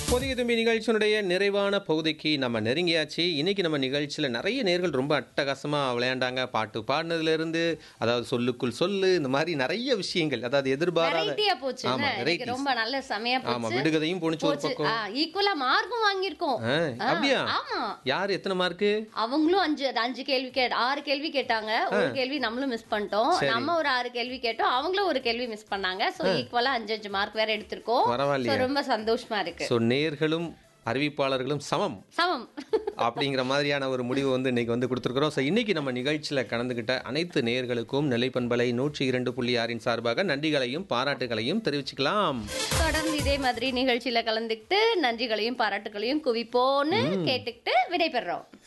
புதிய தும்பி நிகழ்ச்சியினுடைய நிறைவான பகுதிக்கு நம்ம நெருங்கியாச்சு இன்னைக்கு நம்ம நிகழ்ச்சியில் நிறைய நேர்கள் ரொம்ப அட்டகாசமாக விளையாண்டாங்க பாட்டு பாடினதுல இருந்து அதாவது சொல்லுக்குள் சொல்லு இந்த மாதிரி நிறைய விஷயங்கள் அதாவது எதிர்பாராத வெரைட்டியா போச்சு ஆமா, இன்னைக்கு varieties. ரொம்ப நல்ல செமையா ஆமா போச்சு விடுகதையும் போணுச்சு ஒரு போச்சு பக்கம் ஈக்குவலா மார்க்கும் வாங்கியிருக்கோம் ஆ, அப்படியா ஆமா யார் எத்தனை மார்க்கு அவங்களும் அஞ்சு அஞ்சு கேள்வி கே ஆறு கேள்வி கேட்டாங்க ஒரு கேள்வி நம்மளும் மிஸ் பண்ணிட்டோம் நம்ம ஒரு ஆறு கேள்வி கேட்டோம் அவங்களும் ஒரு கேள்வி மிஸ் பண்ணாங்க சோ ஈக்குவலா அஞ்சு அஞ்சு மார்க் வேற எடுத்திருக்கோம் பரவாயில்லையே. So, ரொம்ப சந்தோஷமா இருக்கு ஸோ நேர்களும் அறிவிப்பாளர்களும் சமம் சமம் அப்படிங்கிற மாதிரியான ஒரு முடிவு வந்து இன்னைக்கு வந்து கொடுத்துருக்குறோம் ஸோ இன்னைக்கு நம்ம நிகழ்ச்சியில் கலந்துக்கிட்ட அனைத்து நேர்களுக்கும் நிலைப்பண்பலை நூற்றி இரண்டு புள்ளி ஆறின் சார்பாக நன்றிகளையும் பாராட்டுகளையும் தெரிவிச்சுக்கலாம் தொடர்ந்து இதே மாதிரி நிகழ்ச்சியில கலந்துக்கிட்டு நன்றிகளையும் பாராட்டுகளையும் குவிப்போன்னு கேட்டுக்கிட்டு விடைபெறுறோம்